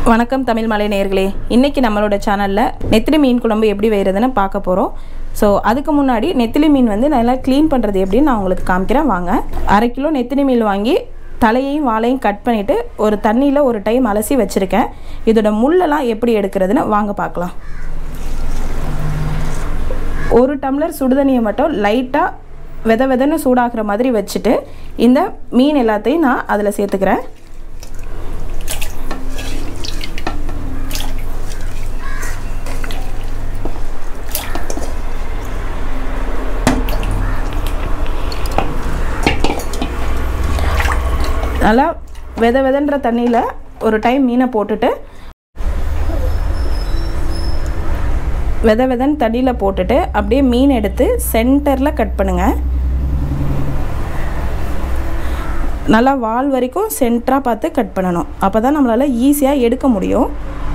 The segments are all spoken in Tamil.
வணக்கம் தமிழ் மலை நேயர்களே இன்றைக்கி நம்மளோட சேனலில் நெத்திலி மீன் குழம்பு எப்படி வைக்கிறதுன்னு பார்க்க போகிறோம் ஸோ அதுக்கு முன்னாடி நெத்திலி மீன் வந்து நல்லா க்ளீன் பண்ணுறது எப்படின்னு நான் உங்களுக்கு காமிக்கிறேன் வாங்க அரை கிலோ நெத்திலி மீன் வாங்கி தலையையும் வாழையும் கட் பண்ணிவிட்டு ஒரு தண்ணியில் ஒரு டைம் அலசி வச்சுருக்கேன் இதோட முள்ளெல்லாம் எப்படி எடுக்கிறதுன்னு வாங்க பார்க்கலாம் ஒரு டம்ளர் சுடுதண்ணியை மட்டும் லைட்டாக வித விதன்னு சூடாகிற மாதிரி வச்சுட்டு இந்த மீன் எல்லாத்தையும் நான் அதில் சேர்த்துக்கிறேன் நல்லா வித விதன்ற தண்ணியில் ஒரு டைம் மீனை போட்டுட்டு வித விதன்னு தண்ணியில் போட்டுட்டு அப்படியே மீன் எடுத்து சென்டரில் கட் பண்ணுங்கள் நல்லா வால் வரைக்கும் சென்டராக பார்த்து கட் பண்ணணும் அப்போ தான் நம்மளால் ஈஸியாக எடுக்க முடியும்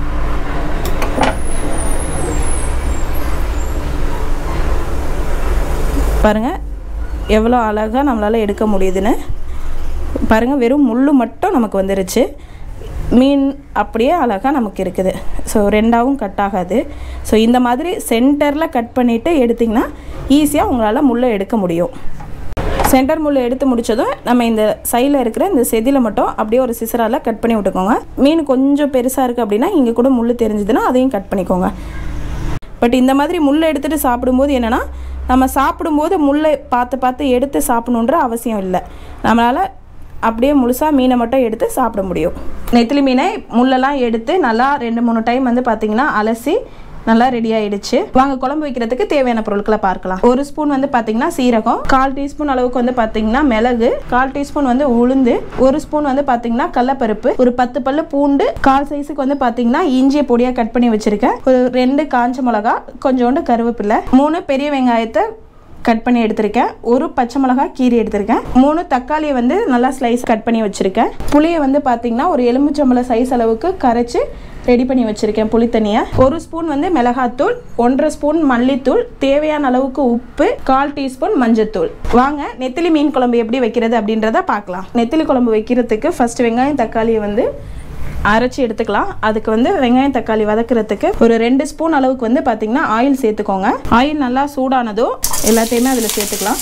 பாருங்கள் எவ்வளோ அழகாக நம்மளால் எடுக்க முடியுதுன்னு பாருங்கள் வெறும் முள் மட்டும் நமக்கு வந்துருச்சு மீன் அப்படியே அழகாக நமக்கு இருக்குது ஸோ ரெண்டாவும் கட் ஆகாது ஸோ இந்த மாதிரி சென்டரில் கட் பண்ணிவிட்டு எடுத்திங்கன்னா ஈஸியாக உங்களால் முள்ளை எடுக்க முடியும் சென்டர் முள்ளை எடுத்து முடித்ததும் நம்ம இந்த சைடில் இருக்கிற இந்த செதியில் மட்டும் அப்படியே ஒரு சிசரால் கட் பண்ணி விட்டுக்கோங்க மீன் கொஞ்சம் பெருசாக இருக்குது அப்படின்னா இங்கே கூட முள் தெரிஞ்சதுன்னா அதையும் கட் பண்ணிக்கோங்க பட் இந்த மாதிரி முள்ளை எடுத்துகிட்டு சாப்பிடும்போது என்னென்னா நம்ம சாப்பிடும்போது முள்ளை பார்த்து பார்த்து எடுத்து சாப்பிடணுன்ற அவசியம் இல்லை நம்மளால் அப்படியே முழுசாக மீனை மட்டும் எடுத்து சாப்பிட முடியும் நெத்திலி மீனை முள்ளெல்லாம் எடுத்து நல்லா ரெண்டு மூணு டைம் வந்து பார்த்திங்கன்னா அலசி நல்லா ரெடி ஆயிடுச்சு வாங்க குழம்பு வைக்கிறதுக்கு தேவையான பொருட்களை பார்க்கலாம் ஒரு ஸ்பூன் வந்து பார்த்தீங்கன்னா சீரகம் கால் டீஸ்பூன் அளவுக்கு வந்து பார்த்தீங்கன்னா மிளகு கால் டீஸ்பூன் வந்து உளுந்து ஒரு ஸ்பூன் வந்து பார்த்தீங்கன்னா கடலப்பருப்பு ஒரு பத்து பல்லு பூண்டு கால் சைஸுக்கு வந்து பார்த்தீங்கன்னா இஞ்சியை பொடியாக கட் பண்ணி வச்சிருக்கேன் ஒரு ரெண்டு காஞ்ச மிளகா கொஞ்சோண்டு கருவேப்பிலை மூணு பெரிய வெங்காயத்தை கட் பண்ணி எடுத்திருக்கேன் ஒரு பச்சை மிளகாய் கீரி எடுத்திருக்கேன் மூணு தக்காளியை வந்து நல்லா ஸ்லைஸ் கட் பண்ணி வச்சுருக்கேன் புளியை வந்து பார்த்தீங்கன்னா ஒரு எலுமிச்சம்பழ சைஸ் அளவுக்கு கரைச்சி ரெடி பண்ணி வச்சுருக்கேன் புளித்தண்ணியை ஒரு ஸ்பூன் வந்து மிளகாத்தூள் ஒன்றரை ஸ்பூன் மல்லித்தூள் தேவையான அளவுக்கு உப்பு கால் டீஸ்பூன் மஞ்சத்தூள் வாங்க நெத்திலி மீன் குழம்பு எப்படி வைக்கிறது அப்படின்றத பார்க்கலாம் நெத்திலி குழம்பு வைக்கிறதுக்கு ஃபர்ஸ்ட் வெங்காயம் தக்காளியை வந்து அரைச்சி எடுத்துக்கலாம் அதுக்கு வந்து வெங்காயம் தக்காளி வதக்கிறதுக்கு ஒரு ரெண்டு ஸ்பூன் அளவுக்கு வந்து பார்த்திங்கன்னா ஆயில் சேர்த்துக்கோங்க ஆயில் நல்லா சூடானதும் எல்லாத்தையுமே அதில் சேர்த்துக்கலாம்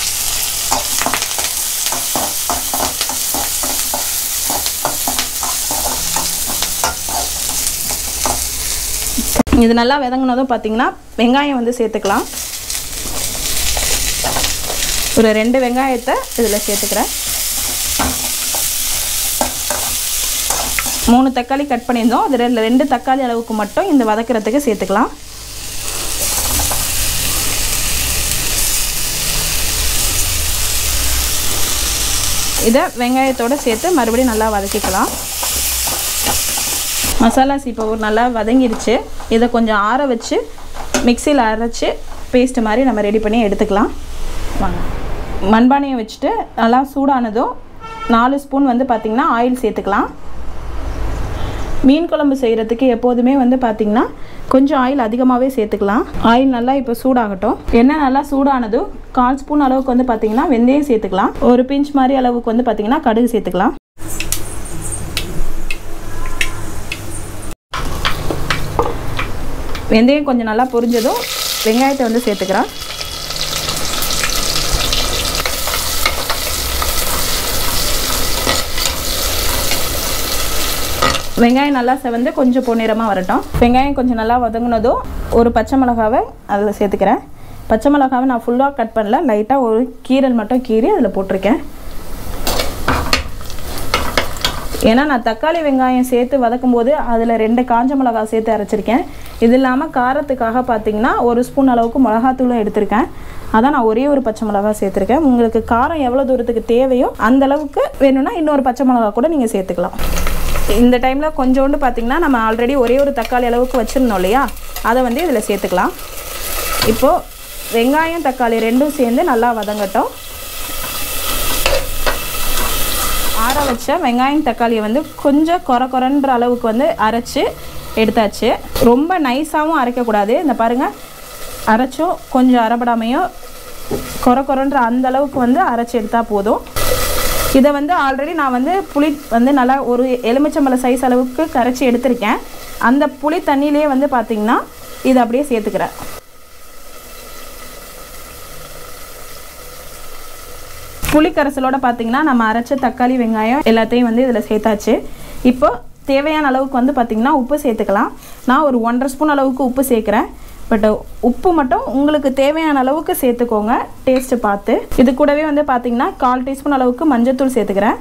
இது நல்லா விதங்கினதும் பார்த்தீங்கன்னா வெங்காயம் வந்து சேர்த்துக்கலாம் ஒரு ரெண்டு வெங்காயத்தை இதில் சேர்த்துக்கிறேன் மூணு தக்காளி கட் பண்ணியிருந்தோம் அது ரெண்டு ரெண்டு தக்காளி அளவுக்கு மட்டும் இந்த வதக்கிறதுக்கு சேர்த்துக்கலாம் இதை வெங்காயத்தோடு சேர்த்து மறுபடியும் நல்லா வதக்கிக்கலாம் மசாலா சீப்பவர் நல்லா வதங்கிடுச்சு இதை கொஞ்சம் ஆற வச்சு மிக்சியில் அரைச்சி பேஸ்ட் மாதிரி நம்ம ரெடி பண்ணி எடுத்துக்கலாம் வாங்க மண்பானையை வச்சுட்டு நல்லா சூடானதும் நாலு ஸ்பூன் வந்து பார்த்திங்கன்னா ஆயில் சேர்த்துக்கலாம் மீன் குழம்பு செய்கிறதுக்கு எப்போதுமே வந்து பார்த்திங்கன்னா கொஞ்சம் ஆயில் அதிகமாகவே சேர்த்துக்கலாம் ஆயில் நல்லா இப்போ சூடாகட்டும் எண்ணெய் நல்லா சூடானதும் கால் ஸ்பூன் அளவுக்கு வந்து பார்த்திங்கன்னா வெந்தயம் சேர்த்துக்கலாம் ஒரு பிஞ்ச் மாதிரி அளவுக்கு வந்து பார்த்திங்கன்னா கடுகு சேர்த்துக்கலாம் வெந்தயம் கொஞ்சம் நல்லா பொரிஞ்சதும் வெங்காயத்தை வந்து சேர்த்துக்கிறேன் வெங்காயம் நல்லா செவந்து கொஞ்சம் பொன்னிறமாக வரட்டும் வெங்காயம் கொஞ்சம் நல்லா வதங்கினதும் ஒரு பச்சை மிளகாவை அதில் சேர்த்துக்கிறேன் பச்சை மிளகாவை நான் ஃபுல்லாக கட் பண்ணல லைட்டாக ஒரு கீரல் மட்டும் கீறி அதில் போட்டிருக்கேன் ஏன்னா நான் தக்காளி வெங்காயம் சேர்த்து வதக்கும் போது அதில் ரெண்டு காஞ்ச மிளகா சேர்த்து அரைச்சிருக்கேன் இது இல்லாமல் காரத்துக்காக பார்த்தீங்கன்னா ஒரு ஸ்பூன் அளவுக்கு மிளகாத்தூளும் எடுத்திருக்கேன் அதான் நான் ஒரே ஒரு பச்சை மிளகா சேர்த்துருக்கேன் உங்களுக்கு காரம் எவ்வளோ தூரத்துக்கு தேவையோ அந்த அளவுக்கு வேணும்னா இன்னொரு பச்சை மிளகா கூட நீங்கள் சேர்த்துக்கலாம் இந்த டைமில் கொஞ்சோண்டு பார்த்திங்கன்னா நம்ம ஆல்ரெடி ஒரே ஒரு தக்காளி அளவுக்கு வச்சுருந்தோம் இல்லையா அதை வந்து இதில் சேர்த்துக்கலாம் இப்போது வெங்காயம் தக்காளி ரெண்டும் சேர்ந்து நல்லா வதங்கட்டும் ஆற வச்ச வெங்காயம் தக்காளியை வந்து கொஞ்சம் கொர கொரன்ற அளவுக்கு வந்து அரைச்சி எடுத்தாச்சு ரொம்ப நைஸாகவும் அரைக்கக்கூடாது இந்த பாருங்கள் அரைச்சும் கொஞ்சம் அரைப்படாமையும் கொர கொரன்ற அந்த அளவுக்கு வந்து அரைச்சி எடுத்தால் போதும் இதை வந்து ஆல்ரெடி நான் வந்து புளி வந்து நல்லா ஒரு எலுமிச்சம்பழ சைஸ் அளவுக்கு கரைச்சி எடுத்திருக்கேன் அந்த புளி தண்ணியிலே வந்து பார்த்திங்கன்னா இதை அப்படியே சேர்த்துக்கிறேன் புளி கரைசலோட பார்த்தீங்கன்னா நம்ம அரைச்ச தக்காளி வெங்காயம் எல்லாத்தையும் வந்து இதில் சேர்த்தாச்சு இப்போ தேவையான அளவுக்கு வந்து பார்த்திங்கன்னா உப்பு சேர்த்துக்கலாம் நான் ஒரு ஒன்றரை ஸ்பூன் அளவுக்கு உப்பு சேர்க்குறேன் பட் உப்பு மட்டும் உங்களுக்கு தேவையான அளவுக்கு சேர்த்துக்கோங்க டேஸ்ட்டு பார்த்து இது கூடவே வந்து பார்த்திங்கன்னா கால் டீஸ்பூன் அளவுக்கு மஞ்சத்தூள் சேர்த்துக்கிறேன்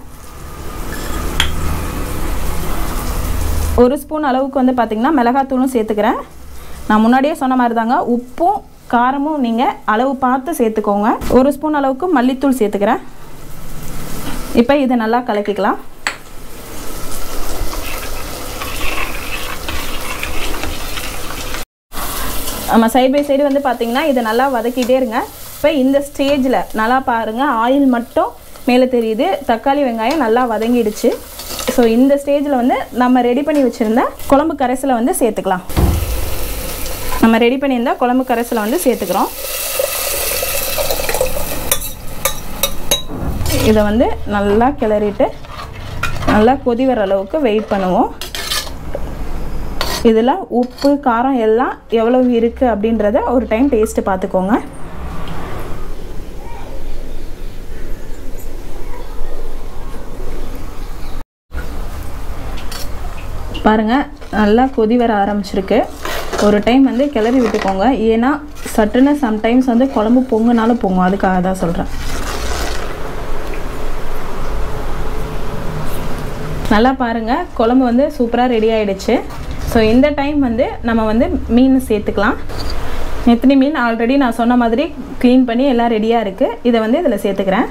ஒரு ஸ்பூன் அளவுக்கு வந்து பார்த்திங்கன்னா மிளகாத்தூளும் சேர்த்துக்கிறேன் நான் முன்னாடியே சொன்ன மாதிரி தாங்க உப்பும் காரமும் நீங்கள் அளவு பார்த்து சேர்த்துக்கோங்க ஒரு ஸ்பூன் அளவுக்கு மல்லித்தூள் சேர்த்துக்கிறேன் இப்போ இதை நல்லா கலக்கிக்கலாம் நம்ம சைட் பை சைடு வந்து பார்த்தீங்கன்னா இதை நல்லா வதக்கிட்டே இருங்க இப்போ இந்த ஸ்டேஜில் நல்லா பாருங்கள் ஆயில் மட்டும் மேலே தெரியுது தக்காளி வெங்காயம் நல்லா வதங்கிடுச்சு ஸோ இந்த ஸ்டேஜில் வந்து நம்ம ரெடி பண்ணி வச்சுருந்த குழம்பு கரைசலை வந்து சேர்த்துக்கலாம் நம்ம ரெடி பண்ணியிருந்த குழம்பு கரைசலை வந்து சேர்த்துக்கிறோம் இதை வந்து நல்லா கிளறிட்டு நல்லா கொதி வர அளவுக்கு வெயிட் பண்ணுவோம் இதில் உப்பு காரம் எல்லாம் எவ்வளவு இருக்குது அப்படின்றத ஒரு டைம் டேஸ்ட்டு பார்த்துக்கோங்க பாருங்கள் நல்லா கொதி வர ஆரம்பிச்சிருக்கு ஒரு டைம் வந்து கிளறி விட்டுக்கோங்க ஏன்னா சட்டுன்னு சம்டைம்ஸ் வந்து குழம்பு பொங்குனாலும் பொங்கும் அதுக்காக தான் சொல்கிறேன் நல்லா பாருங்கள் குழம்பு வந்து சூப்பராக ரெடி ஆகிடுச்சு ஸோ இந்த டைம் வந்து நம்ம வந்து மீன் சேர்த்துக்கலாம் நெத்தினி மீன் ஆல்ரெடி நான் சொன்ன மாதிரி க்ளீன் பண்ணி எல்லாம் ரெடியாக இருக்குது இதை வந்து இதில் சேர்த்துக்கிறேன்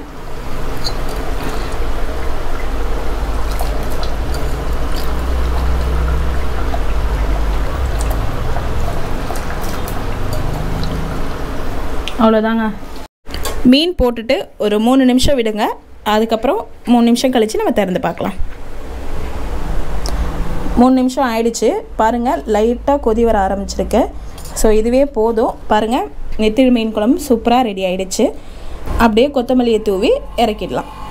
அவ்வளோதாங்க மீன் போட்டுட்டு ஒரு மூணு நிமிஷம் விடுங்க அதுக்கப்புறம் மூணு நிமிஷம் கழித்து நம்ம திறந்து பார்க்கலாம் மூணு நிமிஷம் ஆயிடுச்சு பாருங்கள் லைட்டாக கொதி வர ஆரம்பிச்சிருக்கு ஸோ இதுவே போதும் பாருங்கள் நெத்திழி மீன் குழம்பு சூப்பராக ரெடி ஆயிடுச்சு அப்படியே கொத்தமல்லியை தூவி இறக்கிடலாம்